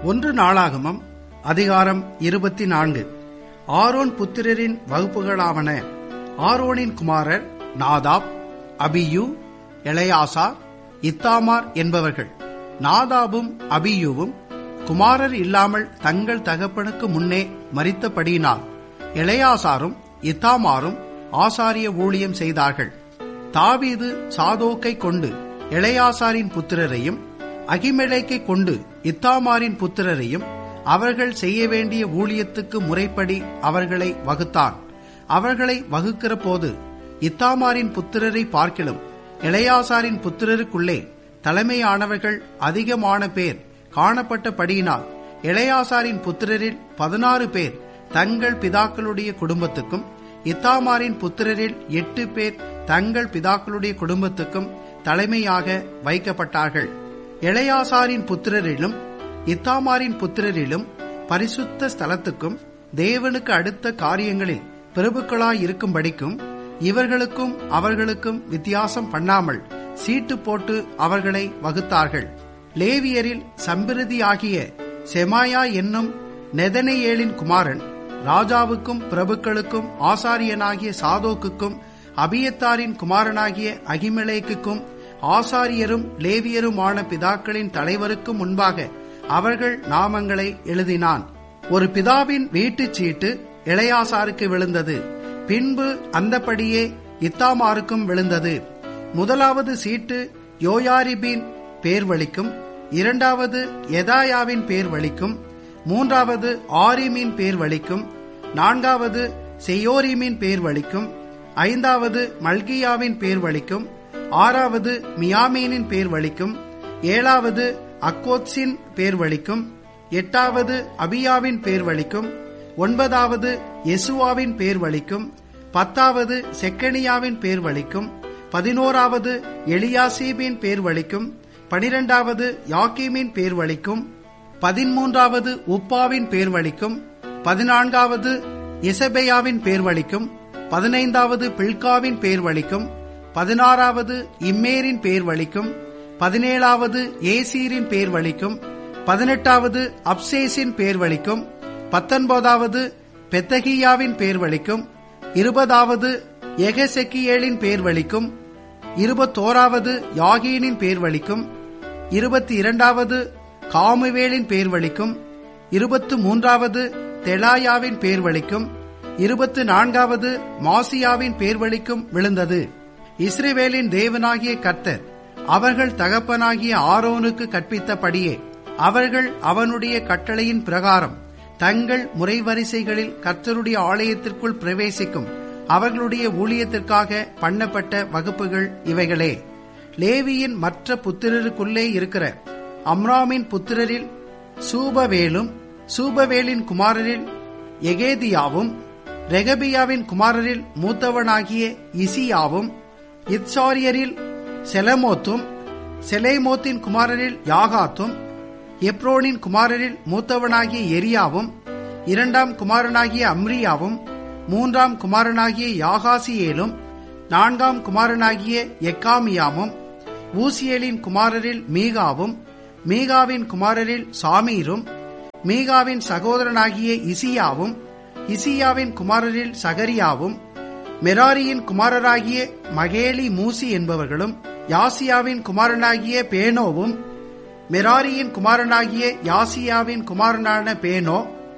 ஒன்று நாளாகமம் அதிகாரம் இருபத்தி நான்கு ஆரோன் புத்திரரின் வகுப்புகளாவன ஆரோனின் குமாரர் நாதாப் அபியூ எளையாசா இத்தாமார் என்பவர்கள் நாதாபும் அபியூவும் குமாரர் இல்லாமல் தங்கள் தகப்பனுக்கு முன்னே மரித்தபடியினால் எளையாசாரும் இத்தாமாரும் ஆசாரிய ஊழியம் செய்தார்கள் தாவீது சாதோக்கை கொண்டு எளையாசாரின் புத்திரரையும் அகிமெலேக்கை கொண்டு இத்தாமாரின் புத்திரரையும் அவர்கள் செய்ய வேண்டிய ஊழியத்துக்கு முறைப்படி அவர்களை வகுத்தான் அவர்களை வகுக்கிற போது இத்தாமாரின் புத்திரரை பார்க்கிலும் இளையாசாரின் புத்திரருக்குள்ளே தலைமையானவர்கள் அதிகமான பேர் காணப்பட்டபடியினால் இளையாசாரின் புத்திரரில் பதினாறு பேர் தங்கள் பிதாக்களுடைய குடும்பத்துக்கும் இத்தாமாரின் புத்திரரில் எட்டு பேர் தங்கள் பிதாக்களுடைய குடும்பத்துக்கும் தலைமையாக வைக்கப்பட்டார்கள் இளையாசாரின் புத்திரரிலும் இத்தாமாரின் புத்திரரிலும் பரிசுத்த ஸ்தலத்துக்கும் தேவனுக்கு அடுத்த காரியங்களில் பிரபுக்களாயிருக்கும்படிக்கும் இவர்களுக்கும் அவர்களுக்கும் வித்தியாசம் பண்ணாமல் சீட்டு போட்டு அவர்களை வகுத்தார்கள் லேவியரில் சம்பிரதியாகிய செமாயா என்னும் நெதனேயேலின் குமாரன் ராஜாவுக்கும் பிரபுக்களுக்கும் ஆசாரியனாகிய சாதோக்குக்கும் அபியத்தாரின் குமாரனாகிய அகிமலேக்குக்கும் ஆசாரியரும் லேவியருமான பிதாக்களின் தலைவருக்கும் முன்பாக அவர்கள் நாமங்களை எழுதினான் ஒரு பிதாவின் வீட்டுச் சீட்டு இளையாசாருக்கு விழுந்தது பின்பு அந்தபடியே இத்தாமாருக்கும் விழுந்தது முதலாவது சீட்டு யோயாரிபின் பேர் வலிக்கும் இரண்டாவது எதாயாவின் பேர் வலிக்கும் மூன்றாவது ஆரிமின் பேர் வலிக்கும் நான்காவது செய்யோரிமின் பேர் வலிக்கும் ஐந்தாவது மல்கியாவின் பேர் வலிக்கும் ஆறாவது மியாமீனின் பேர் வலிக்கும் ஏழாவது அக்கோத்ஸின் பேர் வலிக்கும் எட்டாவது அபியாவின் பேர் வலிக்கும் ஒன்பதாவது யெசுவாவின் பேர் வலிக்கும் பத்தாவது செக்கனியாவின் பேர் வலிக்கும் பதினோராவது எலியாசீபின் பேர் வலிக்கும் பனிரெண்டாவது யாக்கீமின் பேர் வலிக்கும் பதிமூன்றாவது உப்பாவின் பேர் வலிக்கும் பதினான்காவது இசபெயாவின் பேர் வலிக்கும் பதினைந்தாவது பில்காவின் பேர் வலிக்கும் பதினாறாவது இம்மேரின் பேர் வலிக்கும் பதினேழாவது ஏசீரின் பேர் வலிக்கும் பதினெட்டாவது அப்சேஸின் பேர் வலிக்கும் பத்தொன்பதாவது பெத்தகியாவின் பேர் வலிக்கும் இருபதாவது எகசெக்கியேலின் பேர் வலிக்கும் இருபத்தோராவது யாகீனின் பேர் வலிக்கும் இருபத்தி இரண்டாவது காமுவேலின் பேர் வலிக்கும் இருபத்து மூன்றாவது தெலாயாவின் பேர் வலிக்கும் இருபத்து நான்காவது மாசியாவின் பேர் வலிக்கும் விழுந்தது இஸ்ரேவேலின் தேவனாகிய கர்த்தர் அவர்கள் தகப்பனாகிய ஆரோனுக்கு கற்பித்தபடியே அவர்கள் அவனுடைய கட்டளையின் பிரகாரம் தங்கள் முறைவரிசைகளில் கர்த்தருடைய ஆலயத்திற்குள் பிரவேசிக்கும் அவர்களுடைய ஊழியத்திற்காக பண்ணப்பட்ட வகுப்புகள் இவைகளே லேவியின் மற்ற புத்திரருக்குள்ளே இருக்கிற அம்ராமின் புத்திரரில் சூபவேலும் சூபவேலின் குமாரரில் எகேதியாவும் ரெகபியாவின் குமாரரில் மூத்தவனாகிய இசியாவும் இத்சாரியரில் செலமோத்தும் செலேமோத்தின் குமாரரில் யாகாத்தும் எப்ரோனின் குமாரரில் மூத்தவனாகிய எரியாவும் இரண்டாம் குமாரனாகிய அம்ரியாவும் மூன்றாம் குமாரனாகிய யாகாசியேலும் நான்காம் குமாரனாகிய எக்காமியாமும் ஊசியலின் குமாரரில் மீகாவும் மீகாவின் குமாரரில் சாமீரும் மீகாவின் சகோதரனாகிய இசியாவும் இசியாவின் குமாரரில் சகரியாவும் மெராரியின் குமாரராகிய மகேலி மூசி என்பவர்களும் யாசியாவின் குமாரனாகிய பேனோவும் மெராரியின் குமாரனாகிய யாசியாவின் குமாரனான பேனோ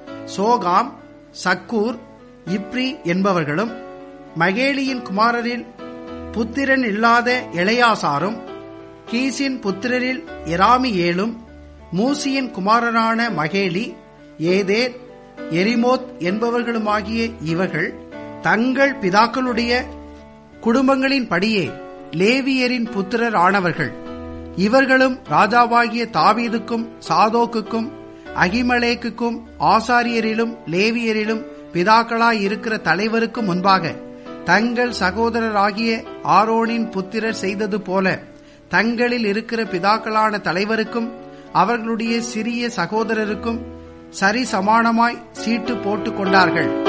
சோகாம் சக்கூர் இப்ரி என்பவர்களும் மகேலியின் குமாரரில் புத்திரன் இல்லாத இளையாசாரும் கீசின் புத்திரரில் எராமியேலும் மூசியின் குமாரனான மகேலி ஏதேர் எரிமோத் என்பவர்களுமாகிய இவர்கள் தங்கள் பிதாக்களுடைய குடும்பங்களின் படியே லேவியரின் புத்திரர் ஆனவர்கள் இவர்களும் ராஜாவாகிய தாவீதுக்கும் சாதோக்குக்கும் அகிமலேக்குக்கும் ஆசாரியரிலும் லேவியரிலும் பிதாக்களாய் இருக்கிற தலைவருக்கும் முன்பாக தங்கள் சகோதரராகிய ஆரோனின் புத்திரர் செய்தது போல தங்களில் இருக்கிற பிதாக்களான தலைவருக்கும் அவர்களுடைய சிறிய சகோதரருக்கும் சரி சமானமாய் சீட்டு போட்டுக் கொண்டார்கள்